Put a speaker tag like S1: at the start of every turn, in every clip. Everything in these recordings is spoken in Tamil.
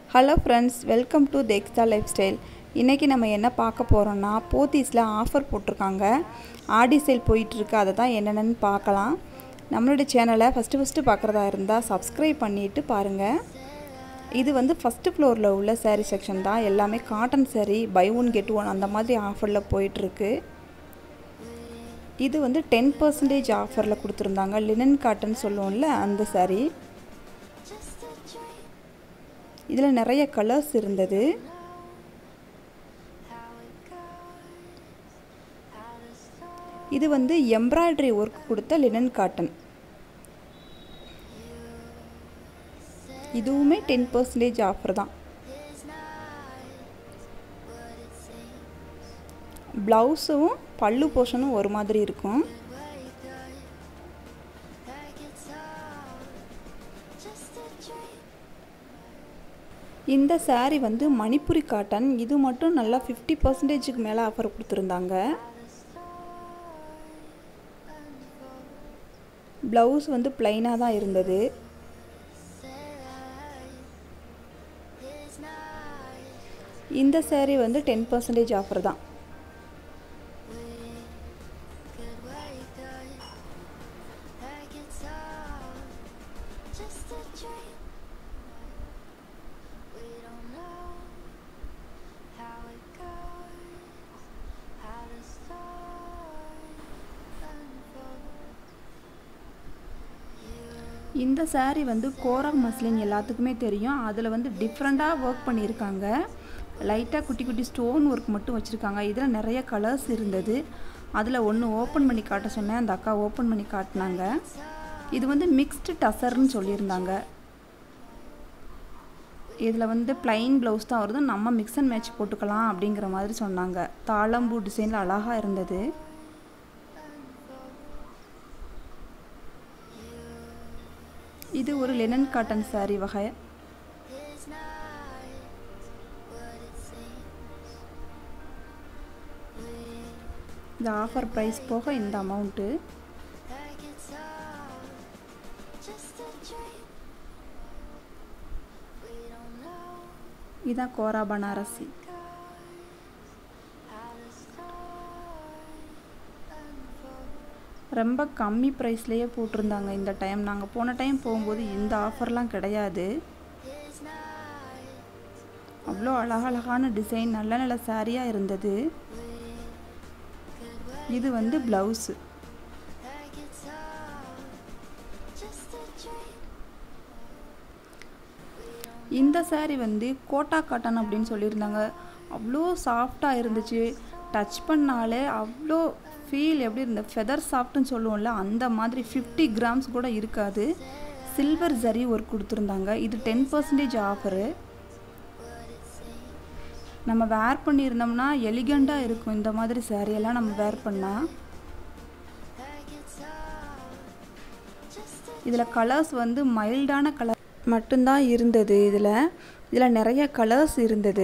S1: ஹலோ ஃப்ரெண்ட்ஸ் வெல்கம் டு தெக்ஸ்டா லைஃப் ஸ்டைல் இன்றைக்கி நம்ம என்ன பார்க்க போகிறோன்னா போத்தீஸில் ஆஃபர் போட்டிருக்காங்க ஆடி சேல் போயிட்டுருக்கு அதை தான் என்னென்னு பார்க்கலாம் நம்மளுடைய சேனலை ஃபஸ்ட்டு ஃபஸ்ட்டு பார்க்குறதா இருந்தால் சப்ஸ்கிரைப் பண்ணிவிட்டு பாருங்கள் இது வந்து ஃபஸ்ட்டு ஃப்ளோரில் உள்ள saree செக்ஷன் தான் எல்லாமே cotton saree buy one get one அந்த மாதிரி ஆஃபரில் போயிட்டுருக்கு இது வந்து டென் பர்சன்டேஜ் ஆஃபரில் கொடுத்துருந்தாங்க லினன் காட்டன் சொல்லுவோம்ல அந்த saree இதில் நிறைய கலர்ஸ் இருந்தது இது வந்து எம்ப்ராய்டரி ஒர்க் கொடுத்த லினன் காட்டன் இதுவுமே டென் பர்சன்டேஜ் ஆஃபர் தான் ப்ளவுஸும் பல்லு போர்ஷனும் ஒரு மாதிரி இருக்கும் இந்த saree வந்து மணிப்புரி காட்டன் இது மட்டும் நல்லா ஃபிஃப்டி பர்சன்டேஜுக்கு மேலே ஆஃபர் கொடுத்துருந்தாங்க ப்ளவுஸ் வந்து ப்ளைனாக தான் இருந்தது இந்த saree வந்து டென் பர்சன்டேஜ் ஆஃபர் தான் இந்த saree வந்து கோரா மஸ்லின் எல்லாத்துக்குமே தெரியும் அதில் வந்து டிஃப்ரெண்ட்டாக ஒர்க் பண்ணியிருக்காங்க லைட்டாக குட்டி குட்டி ஸ்டோன் ஒர்க் மட்டும் வச்சுருக்காங்க இதில் நிறைய கலர்ஸ் இருந்தது அதில் ஒன்று ஓப்பன் பண்ணி காட்ட சொன்னேன் அந்த அக்கா ஓப்பன் பண்ணி காட்டினாங்க இது வந்து மிக்ஸ்டு டசர்னு சொல்லியிருந்தாங்க இதில் வந்து plain ப்ளவுஸ் தான் வருது நம்ம மிக்ஸ் அண்ட் மேட்ச் போட்டுக்கலாம் அப்படிங்கிற மாதிரி சொன்னாங்க தாளம்பூ டிசைனில் அழகாக இருந்தது இது ஒரு லெனன் காட்டன் saree வகை இந்த ஆஃபர் ப்ரைஸ் போக இந்த அமௌண்ட்டு இதான் கோரா பனாரசி ரொம்ப கம்மி ப்ரைஸ்லேயே போட்டிருந்தாங்க இந்த டைம் நாங்கள் போன டைம் போகும்போது இந்த ஆஃபர்லாம் கிடையாது அவ்வளோ அழகழகான டிசைன் நல்ல நல்ல சாரியாக இருந்தது இது வந்து ப்ளவுஸு இந்த saree வந்து கோட்டா காட்டன் அப்படின்னு சொல்லியிருந்தாங்க அவ்வளோ சாஃப்டாக இருந்துச்சு டச் பண்ணாலே அவ்வளோ ஃபீல் எப்படி இருந்த ஃபெதர் சாஃப்ட்னு சொல்லுவோம்ல அந்த மாதிரி ஃபிஃப்டி கிராம்ஸ் கூட இருக்காது சில்வர் ஜரி ஒர்க் கொடுத்துருந்தாங்க இது டென் பர்சன்டேஜ் ஆஃபரு நம்ம வேர் பண்ணியிருந்தோம்னா எலிகண்ட்டாக இருக்கும் இந்த மாதிரி saree எல்லாம் நம்ம வேர் பண்ணால் இதில் கலர்ஸ் வந்து மைல்டான கலர் மட்டும்தான் இருந்தது இதில் இதில் நிறைய கலர்ஸ் இருந்தது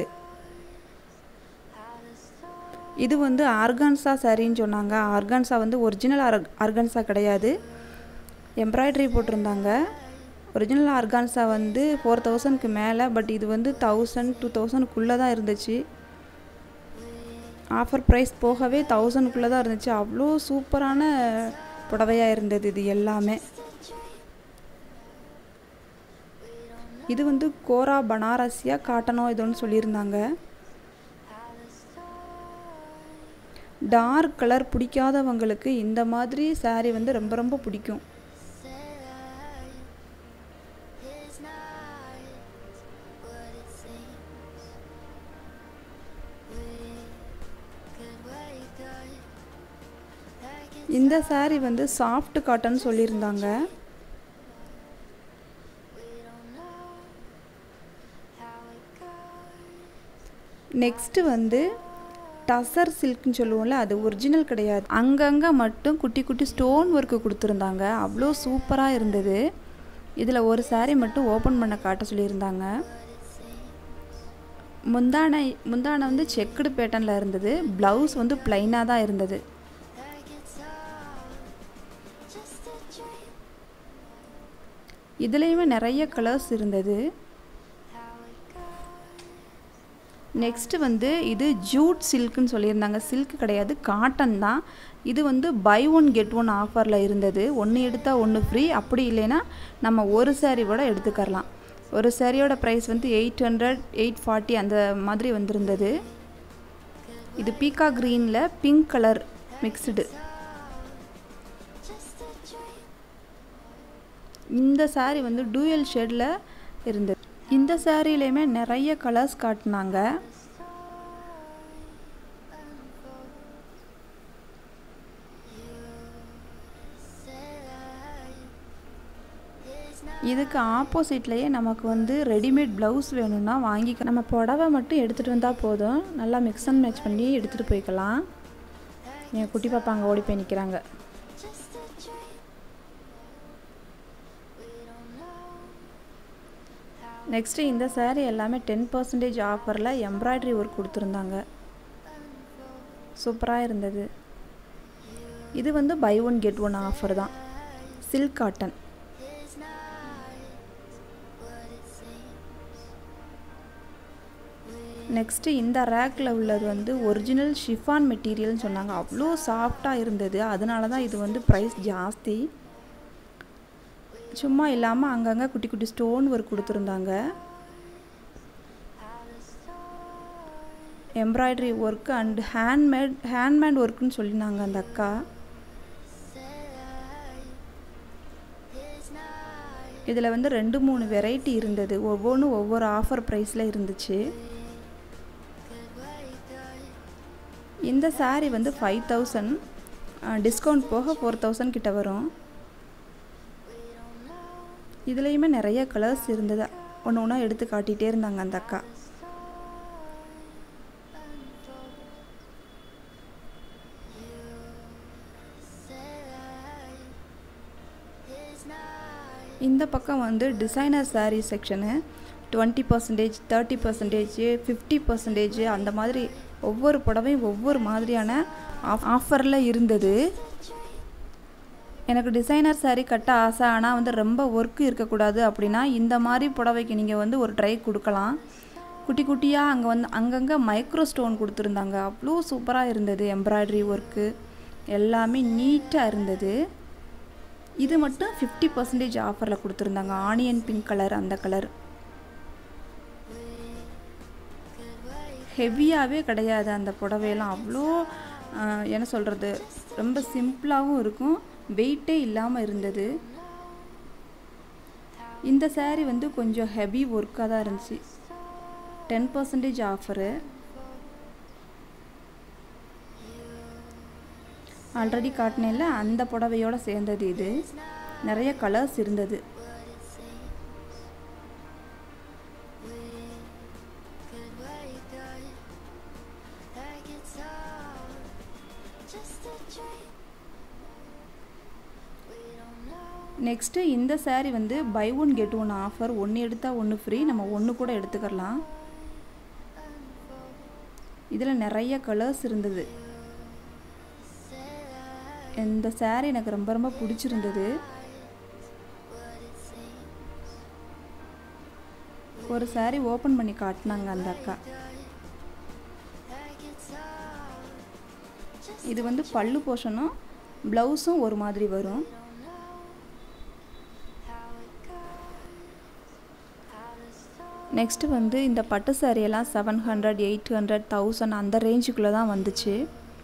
S1: இது வந்து ஆர்கான்சா சாரின்னு சொன்னாங்க ஆர்கான்சா வந்து ஒரிஜினல் ஆர் ஆர்கான்சா கிடையாது எம்ப்ராய்டரி போட்டிருந்தாங்க ஒரிஜினல் ஆர்கான்சா வந்து ஃபோர் தௌசண்ட்க்கு மேலே பட் இது வந்து தௌசண்ட் டூ தௌசண்ட்குள்ளே தான் இருந்துச்சு ஆஃபர் ப்ரைஸ் போகவே தௌசண்ட்குள்ளே தான் இருந்துச்சு அவ்வளோ சூப்பரான புடவையாக இருந்தது இது எல்லாமே இது வந்து கோரா பனாரசியா காட்டனோ இதோன்னு சொல்லியிருந்தாங்க டார்க் கலர் பிடிக்காதவங்களுக்கு இந்த மாதிரி saree வந்து ரொம்ப ரொம்ப பிடிக்கும் இந்த saree வந்து சாஃப்ட் காட்டன் சொல்லியிருந்தாங்க நெக்ஸ்ட்டு வந்து டசர் சில்க்னு சொல்லுவோம்ல அது ஒரிஜினல் கிடையாது அங்கங்கே மட்டும் குட்டி குட்டி ஸ்டோன் ஒர்க்கு கொடுத்துருந்தாங்க அவ்வளோ சூப்பராக இருந்தது இதில் ஒரு saree மட்டும் ஓப்பன் பண்ண காட்ட சொல்லியிருந்தாங்க முந்தானை முந்தானை வந்து செக்குடு பேட்டர்னில் இருந்தது ப்ளவுஸ் வந்து ப்ளைனாக தான் இருந்தது இதுலேயுமே நிறைய கலர்ஸ் இருந்தது நெக்ஸ்ட்டு வந்து இது ஜூட் சில்க்குன்னு சொல்லியிருந்தாங்க சில்க் கிடையாது காட்டன் தான் இது வந்து பை ஒன் கெட் ஒன் ஆஃபரில் இருந்தது ஒன்று எடுத்தால் ஒன்று ஃப்ரீ அப்படி இல்லைன்னா நம்ம ஒரு சேரீ கூட எடுத்துக்கரலாம் ஒரு சேரீயோட ப்ரைஸ் வந்து எயிட் ஹண்ட்ரட் எயிட் ஃபார்ட்டி அந்த மாதிரி வந்திருந்தது இது பீக்கா க்ரீனில் பிங்க் கலர் மிக்ஸ்டு இந்த சாரீ வந்து டூயல் ஷேடில் இருந்தது இந்த சாரீலையுமே நிறைய கலர்ஸ் காட்டினாங்க இதுக்கு ஆப்போசிட்லேயே நமக்கு வந்து ரெடிமேட் ப்ளவுஸ் வேணும்னா வாங்கிக்க நம்ம புடவை மட்டும் எடுத்துகிட்டு வந்தால் போதும் நல்லா மிக்ஸ் அண்ட் மேட்ச் பண்ணி எடுத்துகிட்டு போய்க்கலாம் என் குட்டி பாப்பா அங்கே ஓடி போய் நிற்கிறாங்க நெக்ஸ்ட்டு இந்த சேரீ எல்லாமே டென் பர்சன்டேஜ் ஆஃபரில் எம்ப்ராய்டரி ஒர்க் கொடுத்துருந்தாங்க சூப்பராக இருந்தது இது வந்து buy one get one offer தான் சில்க் காட்டன் நெக்ஸ்ட்டு இந்த ரேக்கில் உள்ளது வந்து ஒரிஜினல் ஷிஃபான் மெட்டீரியல்னு சொன்னாங்க அவ்வளோ சாஃப்டாக இருந்தது அதனால தான் இது வந்து ப்ரைஸ் ஜாஸ்தி சும்மா இல்லாமல் அங்கங்கே குட்டி குட்டி ஸ்டோன் ஒர்க் கொடுத்துருந்தாங்க embroidery work and handmade handmade ஒர்க்குன்னு சொல்லினாங்க அந்த அக்கா இதில் வந்து ரெண்டு மூணு வெரைட்டி இருந்தது ஒவ்வொன்றும் ஒவ்வொரு ஆஃபர் ப்ரைஸில் இருந்துச்சு இந்த சாரீ வந்து ஃபைவ் தௌசண்ட் டிஸ்கவுண்ட் போக ஃபோர் தௌசண்ட் கிட்ட வரும் இதுலேயுமே நிறைய கலர்ஸ் இருந்தது ஒன்று ஒன்றா எடுத்து காட்டிகிட்டே இருந்தாங்க அந்த அக்கா இந்த பக்கம் வந்து designer saree section twenty percentage thirty percentage fifty percentage அந்த மாதிரி ஒவ்வொரு புடவையும் ஒவ்வொரு மாதிரியான ஆஃபரில் இருந்தது எனக்கு டிசைனர் சாரீ கட்ட ஆசை ஆனால் வந்து ரொம்ப ஒர்க்கு இருக்கக்கூடாது அப்படின்னா இந்த மாதிரி புடவைக்கு நீங்கள் வந்து ஒரு ட்ரை கொடுக்கலாம் குட்டி குட்டியாக அங்கே வந்து அங்கங்கே மைக்ரோ ஸ்டோன் கொடுத்துருந்தாங்க அவ்வளோ சூப்பராக இருந்தது எம்ப்ராய்டரி ஒர்க்கு எல்லாமே நீட்டாக இருந்தது இது மட்டும் ஃபிஃப்டி பர்சன்டேஜ் ஆஃபரில் கொடுத்துருந்தாங்க ஆனியன் பிங்க் கலர் அந்த கலர் ஹெவியாகவே கிடையாது அந்த புடவையெல்லாம் அவ்வளோ என்ன சொல்கிறது ரொம்ப சிம்பிளாகவும் இருக்கும் வெயிட்டே இல்லாமல் இருந்தது இந்த சேரீ வந்து கொஞ்சம் ஹெவி ஒர்க்காக தான் இருந்துச்சு டென் பர்சன்டேஜ் ஆஃபரு ஆல்ரெடி காட்டினேன்ல அந்த புடவையோட சேர்ந்தது இது நிறைய கலர்ஸ் இருந்தது நெக்ஸ்ட்டு இந்த சேரீ வந்து buy one get one offer ஒன்று எடுத்தால் ஒன்று ஃப்ரீ நம்ம ஒன்று கூட எடுத்துக்கலாம் இதில் நிறைய கலர்ஸ் இருந்தது இந்த சேரீ எனக்கு ரொம்ப ரொம்ப பிடிச்சிருந்தது ஒரு சேரீ ஓப்பன் பண்ணி காட்டினாங்க அந்த அக்கா இது வந்து பல்லு போஷனும் ப்ளவுஸும் ஒரு மாதிரி வரும் நெக்ஸ்ட்டு வந்து இந்த பட்டு சாரியெல்லாம் seven hundred eight hundred thousand அந்த ரேஞ்சுக்குள்ளே தான் வந்துச்சு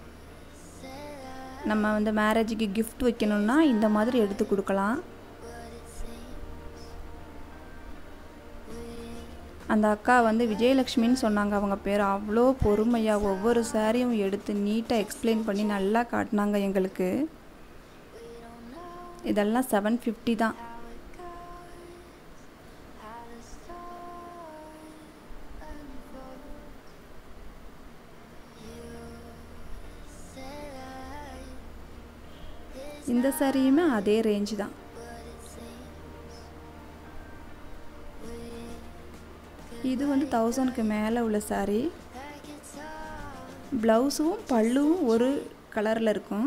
S1: நம்ம வந்து மேரேஜுக்கு கிஃப்ட் வைக்கணும்னா இந்த மாதிரி எடுத்து கொடுக்கலாம் அந்த அக்கா வந்து விஜயலக்ஷ்மின்னு சொன்னாங்க அவங்க பேர் அவ்வளோ பொறுமையாக ஒவ்வொரு சாரியும் எடுத்து நீட்டாக எக்ஸ்பிளைன் பண்ணி நல்லா காட்டினாங்க எங்களுக்கு இதெல்லாம் செவன் ஃபிஃப்டி தான் இந்த சாரியுமே அதே ரேஞ்சு தான் இது வந்து தௌசண்ட்க்கு மேலே உள்ள சாரீ ப்ளவுஸும் பல்லுவும் ஒரு கலரில் இருக்கும்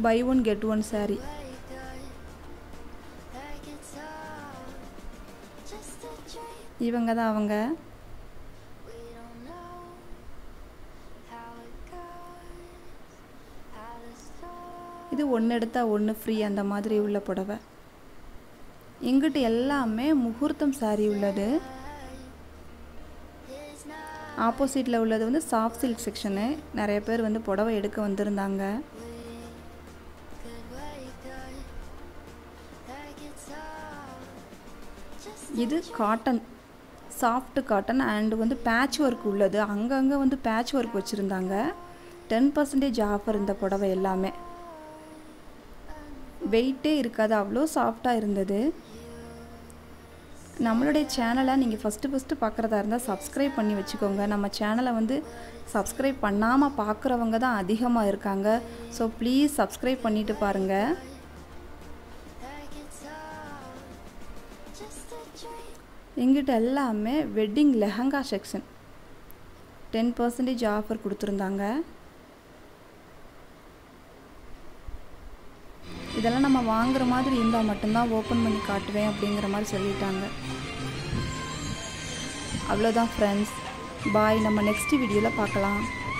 S1: buy one get one saree
S2: like it's all just a dream.
S1: இவங்க தான் அவங்க
S2: We don't know how it goes, how the story
S1: இது ஒன்று எடுத்தா ஒன்று ஃப்ரீ அந்த மாதிரி உள்ள புடவை எங்கிட்ட எல்லாமே முகூர்த்தம் saree உள்ளது
S2: is not.
S1: ஆப்போசிட்டில் உள்ளது வந்து சாஃப்ட் சில்க் செக்ஷனு நிறைய பேர் வந்து புடவை எடுக்க வந்திருந்தாங்க
S2: Could wake up like it's all just
S1: இது காட்டன் சாஃப்ட் காட்டன் அண்ட் வந்து பேட்ச் ஒர்க் உள்ளது அங்கங்கே வந்து பேட்ச் ஒர்க் வச்சுருந்தாங்க டென் பர்சன்டேஜ் ஆஃபர் இந்த புடவை எல்லாமே வெயிட்டே இருக்காது அவ்வளோ சாஃப்டாக இருந்தது நம்மளுடைய சேனலை நீங்கள் ஃபஸ்ட்டு ஃபஸ்ட்டு பார்க்குறதா இருந்தால் சப்ஸ்கிரைப் பண்ணி வச்சுக்கோங்க நம்ம சேனலை வந்து சப்ஸ்கிரைப் பண்ணாமல் பார்க்குறவங்க தான் அதிகமாக இருக்காங்க ஸோ ப்ளீஸ் சப்ஸ்கிரைப் பண்ணிவிட்டு பாருங்கள்
S2: like it's all just a dream.
S1: எங்கிட்ட எல்லாமே wedding lehenga section ten percentage offer கொடுத்துருந்தாங்க இதெல்லாம் நம்ம வாங்குற மாதிரி இருந்தால் மட்டும்தான் ஓப்பன் பண்ணி காட்டுவேன் அப்படிங்கிற மாதிரி சொல்லிட்டாங்க அவ்வளோதான் ஃப்ரெண்ட்ஸ் பாய் நம்ம நெக்ஸ்ட் வீடியோவில் பார்க்கலாம்